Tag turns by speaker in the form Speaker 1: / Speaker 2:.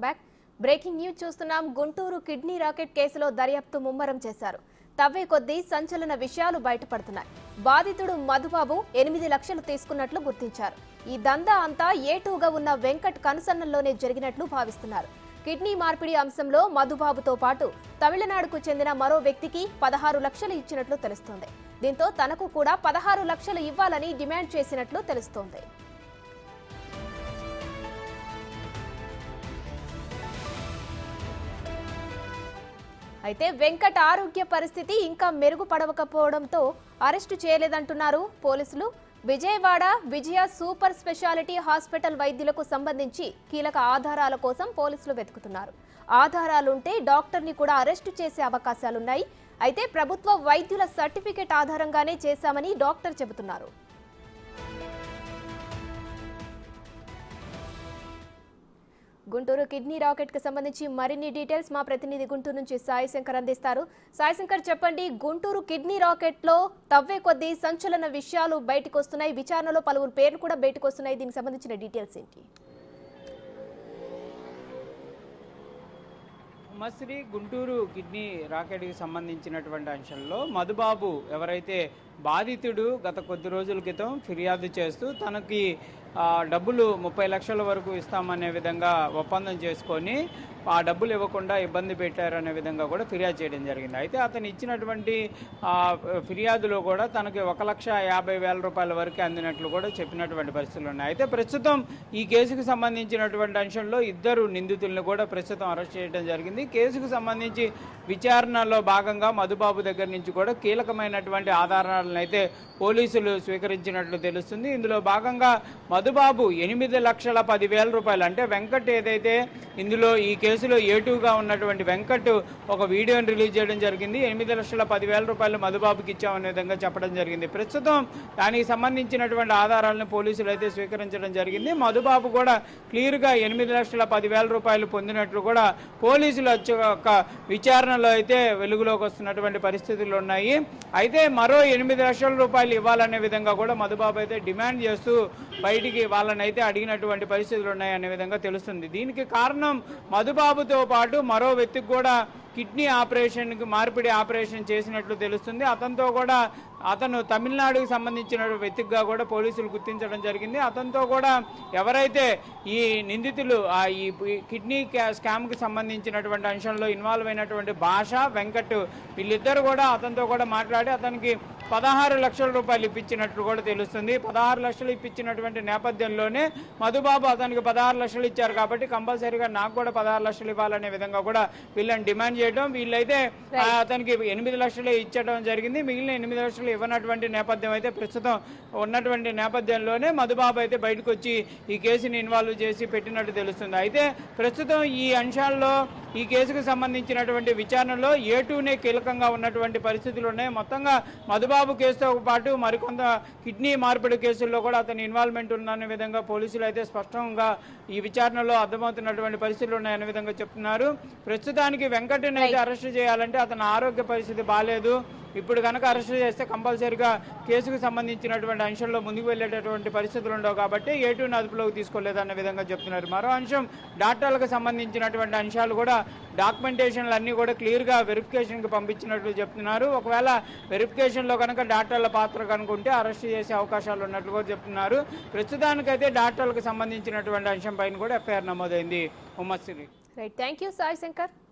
Speaker 1: back breaking news చూస్తున్నాం Guntur kidney racket కేసులో దర్యాప్తు ముమ్మరం చేశారు తవ్వే కొద్దీ సంచలన విషయాలు బయటపడుతున్నాయి బాధితుడు మధుబాబు ఎనిమిది లక్షలు తీసుకున్నట్లు గుర్తించారు ఈ దందా అంతా ఏటూగా ఉన్న వెంకట్ కనుసన్నల్లోనే జరిగినట్లు భావిస్తున్నారు కిడ్నీ మార్పిడి అంశంలో మధుబాబుతో పాటు తమిళనాడుకు చెందిన మరో వ్యక్తికి పదహారు లక్షలు ఇచ్చినట్లు తెలుస్తోంది దీంతో తనకు కూడా పదహారు లక్షలు ఇవ్వాలని డిమాండ్ చేసినట్లు తెలుస్తోంది అయితే వెంకట్ ఆరోగ్య పరిస్థితి ఇంకా మెరుగుపడకపోవడంతో అరెస్టు చేయలేదంటున్నారు పోలీసులు Vijayawada Vijaya super speciality hospital వైద్యులకు సంబంధించి కీలక ఆధారాల కోసం పోలీసులు వెతుకుతున్నారు ఆధారాలుంటే డాక్టర్ని కూడా అరెస్టు చేసే అవకాశాలున్నాయి అయితే ప్రభుత్వ వైద్యుల సర్టిఫికెట్ ఆధారంగానే చేశామని డాక్టర్ చెబుతున్నారు గుంటూరు కిడ్నీ రాకెట్ కి సంబంధించి మరిన్ని డీటెయిల్స్ మా ప్రతినిధి గుంటూరు నుంచి సాయి శంకర్ అందిస్తారు సాయి శంకర్ చెప్పండి గుంటూరు కిడ్నీ రాకెట్ లో తవ్వే కొద్దీ సంచలన విషయాలు బయటకు వస్తున్నాయి విచారణలో పలువురు పేర్లు కూడా బయటకు వస్తున్నాయి దీనికి సంబంధించిన డీటెయిల్స్ ఏంటి
Speaker 2: ఉమ్మశ్రీ గుంటూరు కిడ్నీ రాకెట్కి సంబంధించినటువంటి అంశంలో మధుబాబు ఎవరైతే బాధితుడు గత కొద్ది రోజుల క్రితం ఫిర్యాదు చేస్తూ తనకి ఆ, డబ్బులు ముప్పై లక్షల వరకు ఇస్తామనే విధంగా ఒప్పందం చేసుకొని ఆ డబ్బులు ఇవ్వకుండా ఇబ్బంది పెట్టారనే విధంగా కూడా ఫిర్యాదు చేయడం జరిగింది అయితే అతను ఇచ్చినటువంటి ఆ, ఫిర్యాదులో కూడా తనకి ఒక లక్ష యాభై వేల రూపాయల వరకు అందినట్లు కూడా చెప్పినటువంటి పరిస్థితులు ఉన్నాయి అయితే ప్రస్తుతం ఈ కేసుకు సంబంధించినటువంటి అంశంలో ఇద్దరు నిందితులను కూడా ప్రస్తుతం అరెస్ట్ చేయడం జరిగింది కేసుకు సంబంధించి విచారణలో భాగంగా మధుబాబు దగ్గర నుంచి కూడా కీలకమైనటువంటి ఆధారాలను అయితే పోలీసులు స్వీకరించినట్లు తెలుస్తుంది ఇందులో భాగంగా మధుబాబు ఎనిమిది లక్షల పదివేల రూపాయలు అంటే వెంకట్ ఏదైతే ఇందులో ఈ కేసులో ఏటుగా ఉన్నటువంటి వెంకట్ ఒక వీడియోని రిలీజ్ చేయడం జరిగింది ఎనిమిది లక్షల పదివేల రూపాయలు మధుబాబుకి ఇచ్చామనే విధంగా చెప్పడం జరిగింది ప్రస్తుతం దానికి సంబంధించినటువంటి ఆధారాలను పోలీసులు అయితే స్వీకరించడం జరిగింది మధుబాబు కూడా క్లియర్గా ఎనిమిది లక్షల పదివేల రూపాయలు పొందినట్లు కూడా పోలీసుల యొక్క విచారణలో అయితే వెలుగులోకి వస్తున్నటువంటి పరిస్థితులు ఉన్నాయి అయితే మరో ఎనిమిది లక్షల రూపాయలు ఇవ్వాలనే విధంగా కూడా మధుబాబు అయితే డిమాండ్ చేస్తూ బయటికి వాళ్ళని అయితే అడిగినటువంటి పరిస్థితులు ఉన్నాయనే విధంగా తెలుస్తుంది దీనికి కారణం మధుబాబుతో పాటు మరో వ్యక్తికి కూడా కిడ్నీ ఆపరేషన్కి మార్పిడి ఆపరేషన్ చేసినట్లు తెలుస్తుంది అతనితో కూడా అతను తమిళనాడుకి సంబంధించిన వ్యక్తిగా కూడా పోలీసులు గుర్తించడం జరిగింది అతనితో కూడా ఎవరైతే ఈ నిందితులు ఆ ఈ కిడ్నీ క్యా- స్కామ్కి సంబంధించినటువంటి అంశంలో ఇన్వాల్వ్ అయినటువంటి భాష వెంకట్ వీళ్ళిద్దరు కూడా అతనితో కూడా మాట్లాడి అతనికి పదహారు లక్షల రూపాయలు ఇప్పించినట్లు కూడా తెలుస్తుంది పదహారు లక్షలు ఇప్పించినటువంటి నేపథ్యంలోనే మధుబాబు అతనికి పదహారు లక్షలు ఇచ్చారు కాబట్టి కంపల్సరీగా నాకు కూడా పదహారు లక్షలు ఇవ్వాలనే విధంగా కూడా వీళ్ళని డిమాండ్ చేయడం వీళ్ళైతే ఆ, అతనికి ఎనిమిది లక్షలు ఇచ్చడం జరిగింది మిగిలిన ఎనిమిది లక్షలు ఇవ్వనటువంటి నేపథ్యం అయితే ప్రస్తుతం ఉన్నటువంటి నేపథ్యంలోనే మధుబాబు అయితే బయటకు వచ్చి ఈ కేసుని ఇన్వాల్వ్ చేసి పెట్టినట్టు తెలుస్తుంది అయితే ప్రస్తుతం ఈ అంశాల్లో ఈ కేసుకు సంబంధించినటువంటి విచారణలో ఏటూనే కీలకంగా ఉన్నటువంటి పరిస్థితులు ఉన్నాయి మొత్తంగా మధుబాబు కేసుతో పాటు మరికొంత కిడ్నీ మార్పిడి కేసుల్లో కూడా అతని ఇన్వాల్వ్మెంట్ ఉందనే విధంగా పోలీసులు అయితే స్పష్టంగా ఈ విచారణలో అర్థమవుతున్నటువంటి పరిస్థితులు ఉన్నాయనే విధంగా చెప్తున్నారు ప్రస్తుతానికి వెంకటని అయితే అరెస్ట్ చేయాలంటే అతని ఆరోగ్య పరిస్థితి బాగాలేదు ఇప్పుడు కనుక అరెస్ట్ చేస్తే కంపల్సరీగా కేసుకు సంబంధించినటువంటి అంశంలో ముందుకు వెళ్ళేటటువంటి పరిస్థితులు ఉండవు కాబట్టి ఏటూని అదుపులోకి తీసుకోలేదన్న విధంగా చెప్తున్నారు మరో అంశం డాక్టర్లకు సంబంధించినటువంటి అంశాలు కూడా డాక్యుమెంటేషన్లు అన్నీ కూడా క్లియర్గా వెరిఫికేషన్కి పంపించినట్లు చెప్తున్నారు ఒకవేళ వెరిఫికేషన్లో కనుక డాక్టర్ల పాత్ర కనుకుంటే అరెస్ట్ చేసే అవకాశాలు ఉన్నట్లు కూడా చెప్తున్నారు ప్రస్తుతానికైతే డాక్టర్లకు సంబంధించినటువంటి అంశం పైన కూడా ఎఫ్ఐఆర్ నమోదైంది ఉమ్మశ్రీ
Speaker 1: right thank you Sai Shankar